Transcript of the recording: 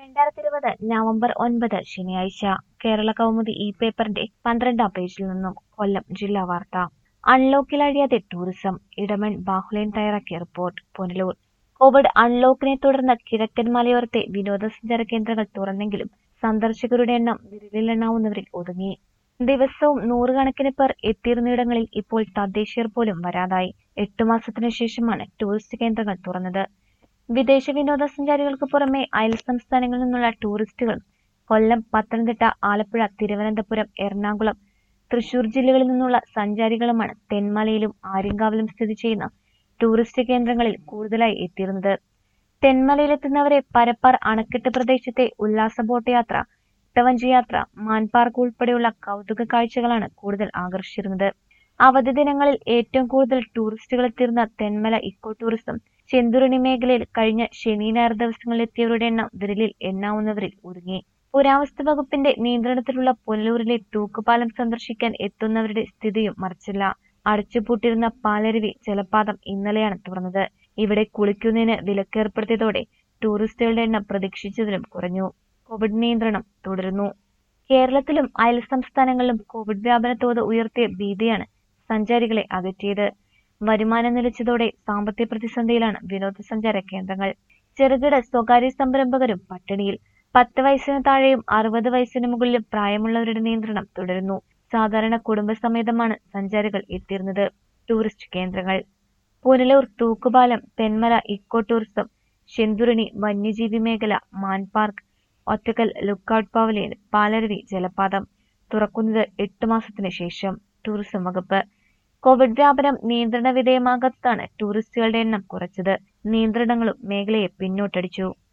രണ്ടായിരത്തി ഇരുപത് നവംബർ ഒൻപത് ശനിയാഴ്ച കേരള കൗമുദി ഇ പേപ്പറിന്റെ പന്ത്രണ്ടാം പേജിൽ നിന്നും കൊല്ലം ജില്ലാ വാർത്ത അൺലോക്കിലഴിയാതെ ടൂറിസം ഇടമൺ ബാഹുലേൻ തയ്യാറാക്കിയ റിപ്പോർട്ട് പുനലൂർ കോവിഡ് അൺലോക്കിനെ തുടർന്ന് കിഴക്കൻ മലയോരത്തെ വിനോദസഞ്ചാര കേന്ദ്രങ്ങൾ തുറന്നെങ്കിലും സന്ദർശകരുടെ എണ്ണം വിരലിലെണ്ണാവുന്നവരിൽ ഒതുങ്ങി ദിവസവും നൂറുകണക്കിന് പേർ എത്തിയിരുന്നിടങ്ങളിൽ ഇപ്പോൾ തദ്ദേശീയർ പോലും വരാതായി എട്ടു മാസത്തിനു ശേഷമാണ് ടൂറിസ്റ്റ് കേന്ദ്രങ്ങൾ തുറന്നത് വിദേശ വിനോദസഞ്ചാരികൾക്ക് പുറമെ അയൽ സംസ്ഥാനങ്ങളിൽ നിന്നുള്ള ടൂറിസ്റ്റുകളും കൊല്ലം പത്തനംതിട്ട ആലപ്പുഴ തിരുവനന്തപുരം എറണാകുളം തൃശൂർ ജില്ലകളിൽ നിന്നുള്ള സഞ്ചാരികളുമാണ് തെന്മലയിലും ആര്യങ്കാവിലും സ്ഥിതി ചെയ്യുന്ന ടൂറിസ്റ്റ് കേന്ദ്രങ്ങളിൽ കൂടുതലായി എത്തിയിരുന്നത് തെന്മലയിലെത്തുന്നവരെ പരപ്പാർ അണക്കെട്ട് പ്രദേശത്തെ ഉല്ലാസ ബോട്ട് യാത്ര ഇട്ടവഞ്ചി യാത്ര മാൻപാർക്ക് ഉൾപ്പെടെയുള്ള കൗതുക കാഴ്ചകളാണ് കൂടുതൽ ആകർഷിച്ചിരുന്നത് അവധി ദിനങ്ങളിൽ ഏറ്റവും കൂടുതൽ ടൂറിസ്റ്റുകൾ എത്തിയിരുന്ന തെന്മല ഇക്കോ ടൂറിസം ചെന്തുരുണി മേഖലയിൽ കഴിഞ്ഞ ശനി ഞായർ ദിവസങ്ങളിൽ എത്തിയവരുടെ എണ്ണം വിരലിൽ എണ്ണാവുന്നവരിൽ ഒതുങ്ങി പുരാവസ്തു വകുപ്പിന്റെ നിയന്ത്രണത്തിലുള്ള പുനലൂരിലെ തൂക്കുപാലം സന്ദർശിക്കാൻ എത്തുന്നവരുടെ സ്ഥിതിയും മറിച്ചില്ല അടച്ചുപൂട്ടിരുന്ന പാലരുവി ജലപാതം ഇന്നലെയാണ് തുറന്നത് ഇവിടെ കുളിക്കുന്നതിന് വിലക്കേർപ്പെടുത്തിയതോടെ ടൂറിസ്റ്റുകളുടെ എണ്ണം പ്രതീക്ഷിച്ചതിലും കുറഞ്ഞു കോവിഡ് നിയന്ത്രണം തുടരുന്നു കേരളത്തിലും അയൽ സംസ്ഥാനങ്ങളിലും കോവിഡ് വ്യാപന തോത് ഉയർത്തിയ ഭീതിയാണ് സഞ്ചാരികളെ അകറ്റിയത് വരുമാനം നിലച്ചതോടെ സാമ്പത്തിക പ്രതിസന്ധിയിലാണ് വിനോദസഞ്ചാര കേന്ദ്രങ്ങൾ ചെറുകിട സ്വകാര്യ സംരംഭകരും പട്ടിണിയിൽ പത്ത് വയസ്സിന് താഴെയും അറുപത് വയസ്സിന് മുകളിലും പ്രായമുള്ളവരുടെ നിയന്ത്രണം തുടരുന്നു സാധാരണ കുടുംബസമേതമാണ് സഞ്ചാരികൾ എത്തിയിരുന്നത് ടൂറിസ്റ്റ് കേന്ദ്രങ്ങൾ പുനലൂർ തൂക്കുപാലം തെന്മല ഇക്കോ ടൂറിസം ശെന്തുരുണി വന്യജീവി മേഖല മാൻ park Ottakkal lookout pavilion Palaruvi ജലപാതം തുറക്കുന്നത് എട്ട് മാസത്തിന് ശേഷം ടൂറിസം വകുപ്പ് കോവിഡ് വ്യാപനം നിയന്ത്രണ വിധേയമാകാത്തതാണ് ടൂറിസ്റ്റുകളുടെ എണ്ണം കുറച്ചത് നിയന്ത്രണങ്ങളും മേഖലയെ പിന്നോട്ടടിച്ചു